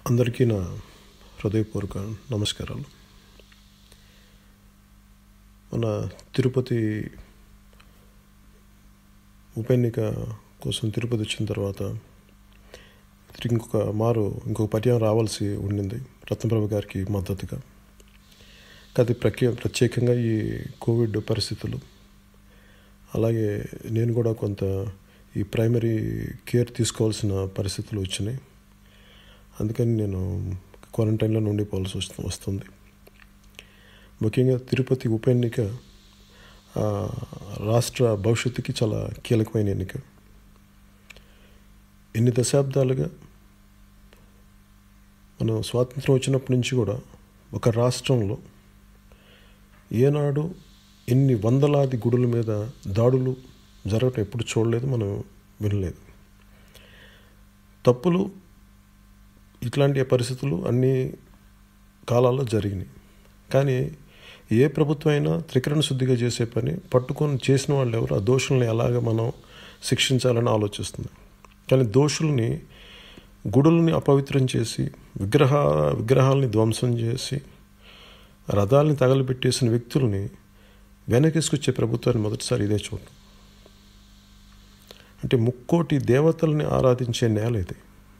అందరికీ నా హృదయపూర్వక నమస్కారాలు మన తిరుపతి ఉప ఎన్నిక కోసం తిరుపతి వచ్చిన తర్వాత తిరిగి ఇంకొక మారు ఇంకొక పర్యాయం రావాల్సి ఉండింది రత్నప్రభ గారికి మద్దతుగా అది ప్రఖ్య ప్రత్యేకంగా ఈ కోవిడ్ పరిస్థితులు అలాగే నేను కూడా కొంత ఈ ప్రైమరీ కేర్ తీసుకోవాల్సిన పరిస్థితులు వచ్చినాయి అందుకని నేను క్వారంటైన్లో ఉండిపోవాల్సి వస్తు వస్తుంది ముఖ్యంగా తిరుపతి ఉప ఎన్నిక ఆ, రాష్ట్ర భవిష్యత్తుకి చాలా కీలకమైన ఎన్నిక ఎన్ని దశాబ్దాలుగా మనం స్వాతంత్రం వచ్చినప్పటి నుంచి కూడా ఒక రాష్ట్రంలో ఏనాడు ఎన్ని వందలాది గుడుల మీద దాడులు జరగటం ఎప్పుడు చూడలేదు మనం వినలేదు తప్పులు ఇట్లాంటి పరిస్థితులు అన్ని కాలాల్లో జరిగినాయి కానీ ఏ ప్రభుత్వం అయినా త్రికరణ శుద్ధిగా చేసే పని పట్టుకొని చేసిన వాళ్ళు ఎవరు ఆ దోషుల్ని ఎలాగ మనం శిక్షించాలని ఆలోచిస్తుంది కానీ దోషుల్ని గుడుల్ని అపవిత్రం చేసి విగ్రహ విగ్రహాలని ధ్వంసం చేసి రథాలని తగలబెట్టేసిన వ్యక్తుల్ని వెనకేసుకొచ్చే ప్రభుత్వాన్ని మొదటిసారి ఇదే చూడటం అంటే ముక్కోటి దేవతల్ని ఆరాధించే నేల ఇది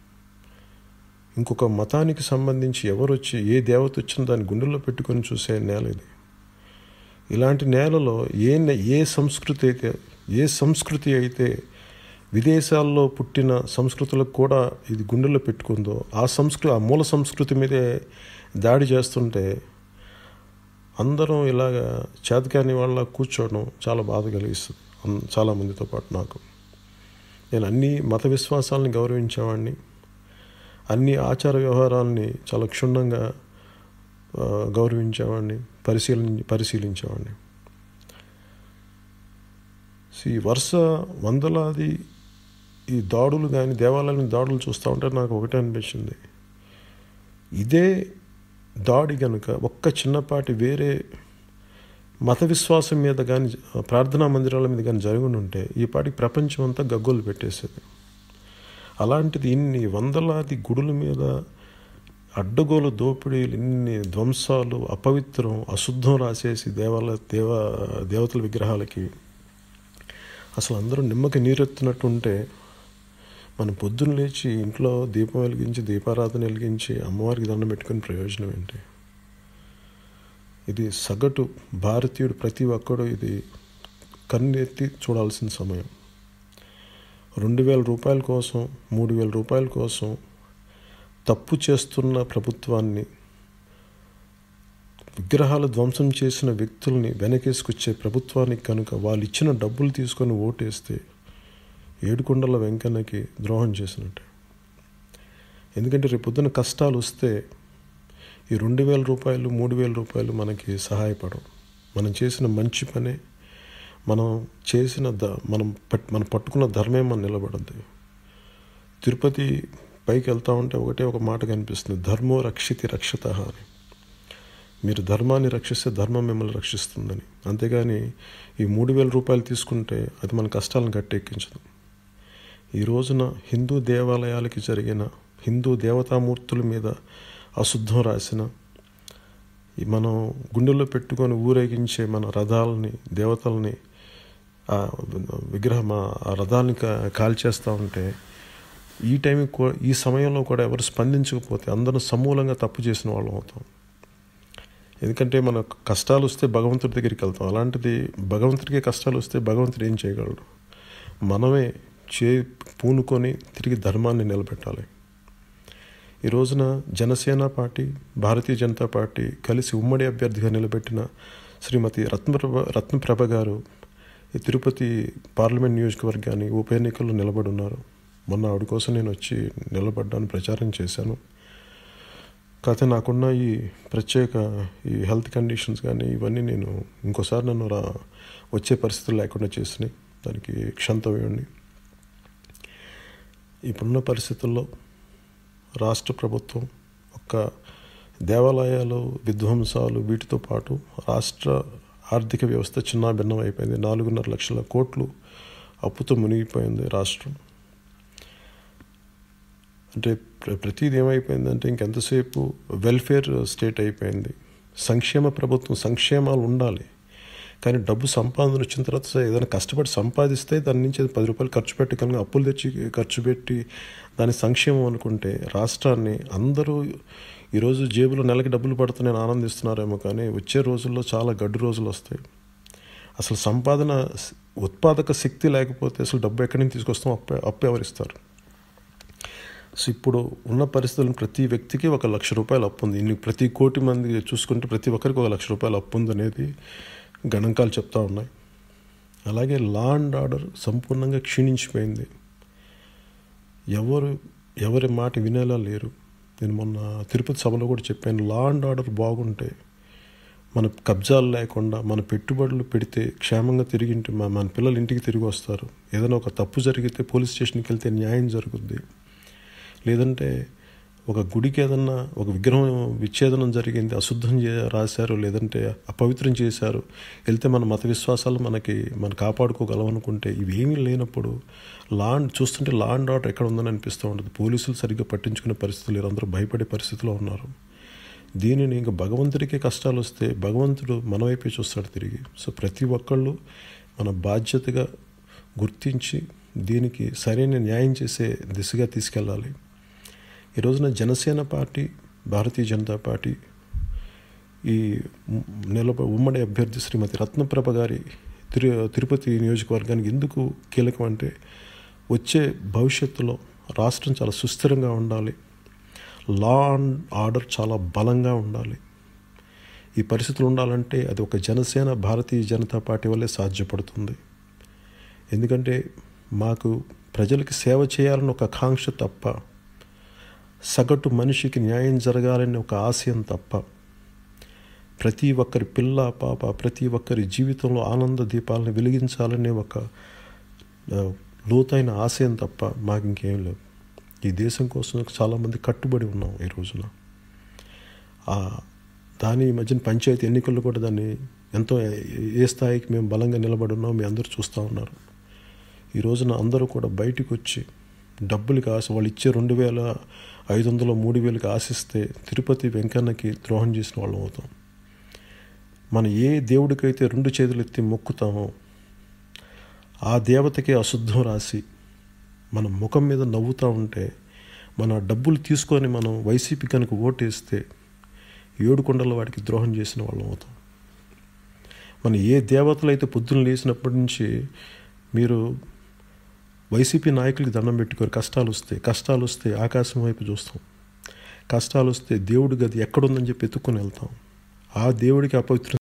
ఇంకొక మతానికి సంబంధించి ఎవరు వచ్చి ఏ దేవత వచ్చినా దాన్ని గుండెల్లో పెట్టుకొని చూసే నేల ఇది ఇలాంటి నేలలో ఏ నే- ఏ సంస్కృతి అయితే ఏ సంస్కృతి అయితే విదేశాల్లో పుట్టిన సంస్కృతులకు కూడా ఇది గుండెల్లో పెట్టుకుందో ఆ సంస్కృతి ఆ మూల సంస్కృతి మీదే దాడి చేస్తుంటే అందరం ఇలాగ చేతకాని వాళ్ళ కూర్చోవడం చాలా బాధ కలిగిస్తుంది అన్- చాలా మందితో పాటు నాకు నేను అన్ని మత విశ్వాసాలని గౌరవించేవాడిని అన్ని ఆచార వ్యవహారాలని చాలా క్షుణ్ణంగా ఆ, గౌరవించేవాడిని పరిశీలించి పరిశీలించేవాడిని సో ఈ వరుస వందలాది ఈ దాడులు కానీ దేవాలయం దాడులు చూస్తూ ఉంటే నాకు ఒకటే అనిపించింది ఇదే దాడి కనుక ఒక్క చిన్నపాటి వేరే మత విశ్వాసం మీద కానీ ప్రార్థనా మందిరాల మీద కానీ జరిగి ఉంటే ఈ పాటికి ప్రపంచం అంతా గగ్గోలు పెట్టేసేది అలాంటిది ఇన్ని వందలాది గుడుల మీద అడ్డగోలు దోపిడీలు ఇన్ని ధ్వంసాలు అపవిత్రం అశుద్ధం రాసేసి దేవాలయ దేవ దేవతల విగ్రహాలకి అసలు అందరూ నిమ్మకి నీరెత్తినట్టు ఉంటే మనం పొద్దున్న లేచి ఇంట్లో దీపం వెలిగించి దీపారాధన వెలిగించి అమ్మవారికి దండం పెట్టుకుని ప్రయోజనం ఏంటి ఇది సగటు భారతీయుడు ప్రతి ఒక్కడు ఇది కన్నెత్తి చూడాల్సిన సమయం రెండు వేల రూపాయల కోసం మూడు వేల రూపాయల కోసం తప్పు చేస్తున్న ప్రభుత్వాన్ని విగ్రహాలు ధ్వంసం చేసిన వ్యక్తుల్ని వెనకేసుకొచ్చే ప్రభుత్వానికి కనుక వాళ్ళు ఇచ్చిన డబ్బులు తీసుకొని ఓటేస్తే ఏడుకొండల వెంకన్నకి ద్రోహం చేసినట్టే ఎందుకంటే రేపు పొద్దున కష్టాలు వస్తే ఈ రెండు వేల రూపాయలు మూడు వేల రూపాయలు మనకి సహాయపడవు మనం చేసిన మంచి పనే మనం చేసిన ద మనం పట్ మనం పట్టుకున్న ధర్మే మనం నిలబడద్దు తిరుపతి పైకి వెళ్తా ఉంటే ఒకటే ఒక మాట కనిపిస్తుంది ధర్మో రక్షితి రక్షత అని మీరు ధర్మాన్ని రక్షిస్తే ధర్మం మిమ్మల్ని రక్షిస్తుందని అంతేగాని ఈ మూడు వేల రూపాయలు తీసుకుంటే అది మన కష్టాలను గట్టెక్కించదు ఈ రోజున హిందూ దేవాలయాలకి జరిగిన హిందూ దేవతామూర్తుల మీద అశుద్ధం రాసిన ఈ మనం గుండెల్లో పెట్టుకొని ఊరేగించే మన రథాలని దేవతల్ని ఆ విగ్రహం ఆ రథాలని కా- కాల్చేస్తూ ఉంటే ఈ టైంకి కూ- ఈ సమయంలో కూడా ఎవరు స్పందించకపోతే అందరం సమూలంగా తప్పు చేసిన వాళ్ళం అవుతాం ఎందుకంటే మన కష్టాలు వస్తే భగవంతుడి దగ్గరికి వెళ్తాం అలాంటిది భగవంతుడికి కష్టాలు వస్తే భగవంతుడు ఏం చేయగలడు మనమే చే పూనుకొని తిరిగి ధర్మాన్ని నిలబెట్టాలి ఈ రోజున జనసేన పార్టీ భారతీయ జనతా పార్టీ కలిసి ఉమ్మడి అభ్యర్థిగా నిలబెట్టిన శ్రీమతి రత్నప్రభ రత్నప్రభ గారు ఈ తిరుపతి పార్లమెంట్ నియోజకవర్గాన్ని ఉప ఎన్నికల్లో నిలబడి ఉన్నారు మొన్న ఆవిడ కోసం నేను వచ్చి నిలబడ్డాను ప్రచారం చేశాను కాకపోతే నాకున్న ఈ ప్రత్యేక ఈ హెల్త్ కండిషన్స్ కానీ ఇవన్నీ నేను ఇంకోసారి నన్ను రా వచ్చే పరిస్థితులు లేకుండా చేసినాయి దానికి క్షంతవ్యండి ఇప్పుడున్న పరిస్థితుల్లో రాష్ట్ర ప్రభుత్వం ఒక దేవాలయాలు విధ్వంసాలు వీటితో పాటు రాష్ట్ర ఆర్థిక వ్యవస్థ చిన్నాభిన్నం అయిపోయింది నాలుగున్నర లక్షల కోట్లు అప్పుతో మునిగిపోయింది రాష్ట్రం అంటే ప్ర- ప్రతిది ఏమైపోయిందంటే ఇంకెంతసేపు వెల్ఫేర్ స్టేట్ అయిపోయింది సంక్షేమ ప్రభుత్వం సంక్షేమాలు ఉండాలి కానీ డబ్బు సంపాదన వచ్చిన తర్వాత సరే ఏదైనా కష్టపడి సంపాదిస్తే దాని నుంచి అది పది రూపాయలు ఖర్చు పెట్టి కనుక అప్పులు తెచ్చి ఖర్చు పెట్టి దాని సంక్షేమం అనుకుంటే రాష్ట్రాన్ని అందరూ ఈరోజు జేబులో నెలకి డబ్బులు పడుతున్నాయని ఆనందిస్తున్నారేమో కానీ వచ్చే రోజుల్లో చాలా గడ్డు రోజులు వస్తాయి అసలు సంపాదన ఉత్పాదక శక్తి లేకపోతే అసలు డబ్బు ఎక్కడి నుంచి తీసుకొస్తాం అప్పు అప్పు ఎవరిస్తారు సో ఇప్పుడు ఉన్న పరిస్థితులను ప్రతి వ్యక్తికి ఒక లక్ష రూపాయలు అప్పు ఉంది ఇన్ని ప్రతి కోటి మంది చూసుకుంటే ప్రతి ఒక్కరికి ఒక లక్ష రూపాయలు అప్పు ఉంది అనేది గణాంకాలు చెప్తా ఉన్నాయి అలాగే లా అండ్ ఆర్డర్ సంపూర్ణంగా క్షీణించిపోయింది ఎవరు ఎవరి మాట వినేలా లేరు నేను మొన్న తిరుపతి సభలో కూడా చెప్పాను లా అండ్ ఆర్డర్ బాగుంటే మన కబ్జాలు లేకుండా మన పెట్టుబడులు పెడితే క్షేమంగా తిరిగి ఇంటి మన మన పిల్లలు ఇంటికి తిరిగి వస్తారు ఏదైనా ఒక తప్పు జరిగితే పోలీస్ స్టేషన్కి వెళ్తే న్యాయం జరుగుద్ది లేదంటే ఒక గుడికి ఏదన్నా ఒక విగ్రహం విచ్ఛేదనం జరిగింది అశుద్ధం చే రాశారు లేదంటే అపవిత్రం చేశారు వెళ్తే మన మత విశ్వాసాలు మనకి మనం కాపాడుకోగలం అనుకుంటే ఇవేమీ లేనప్పుడు లా అండ్ చూస్తుంటే లా అండ్ ఆర్డర్ ఎక్కడ ఉందని అనిపిస్తూ ఉంటుంది పోలీసులు సరిగ్గా పట్టించుకునే పరిస్థితులు లేరు అందరూ భయపడే పరిస్థితిలో ఉన్నారు దీనిని ఇంకా భగవంతుడికే కష్టాలు వస్తే భగవంతుడు మన వైపే చూస్తాడు తిరిగి సో ప్రతి ఒక్కళ్ళు మన బాధ్యతగా గుర్తించి దీనికి సరైన న్యాయం చేసే దిశగా తీసుకెళ్ళాలి ఈ రోజున జనసేన పార్టీ భారతీయ జనతా పార్టీ ఈ నిలబ ఉమ్మడి అభ్యర్థి శ్రీమతి రత్నప్రభ గారి తిరు తిరుపతి నియోజకవర్గానికి ఎందుకు కీలకం అంటే వచ్చే భవిష్యత్తులో రాష్ట్రం చాలా సుస్థిరంగా ఉండాలి లా అండ్ ఆర్డర్ చాలా బలంగా ఉండాలి ఈ పరిస్థితులు ఉండాలంటే అది ఒక జనసేన భారతీయ జనతా పార్టీ వల్లే సాధ్యపడుతుంది ఎందుకంటే మాకు ప్రజలకి సేవ చేయాలని ఒక కాంక్ష తప్ప సగటు మనిషికి న్యాయం జరగాలని ఒక ఆశయం తప్ప ప్రతి ఒక్కరి పిల్ల పాప ప్రతి ఒక్కరి జీవితంలో ఆనంద దీపాలను వెలిగించాలనే ఒక ఆ, లోతైన ఆశయం తప్ప మాకు ఇంకేం లేవు ఈ దేశం కోసం చాలామంది కట్టుబడి ఉన్నాం ఈ రోజున ఆ, దాని ఈ మధ్యన పంచాయతీ ఎన్నికల్లో కూడా దాన్ని ఎంతో ఏ స్థాయికి మేము బలంగా నిలబడి ఉన్నాం మీ అందరూ చూస్తూ ఉన్నారు ఈ రోజున అందరూ కూడా బయటికి వచ్చి డబ్బులకి ఆశ వాళ్ళు ఇచ్చే రెండు వేల ఐదు వందలు మూడు వేలకి ఆశిస్తే తిరుపతి వెంకన్నకి ద్రోహం చేసిన వాళ్ళం అవుతాం మనం ఏ దేవుడికైతే రెండు చేతులు ఎత్తి మొక్కుతామో ఆ దేవతకి అశుద్ధం రాసి మన ముఖం మీద నవ్వుతూ ఉంటే మన డబ్బులు తీసుకొని మనం వైసీపీ కనుక ఓటేస్తే ఏడుకొండల వాడికి ద్రోహం చేసిన వాళ్ళం అవుతాం మన ఏ దేవతలు అయితే పొద్దున్న లేచినప్పటి నుంచి మీరు వైసీపీ నాయకులకి దండం పెట్టుకోరు కష్టాలు వస్తే కష్టాలు వస్తే ఆకాశం వైపు చూస్తాం కష్టాలు వస్తే దేవుడి గది ఎక్కడుందని చెప్పి ఎత్తుకొని వెళ్తాం ఆ దేవుడికి అపవిత్రం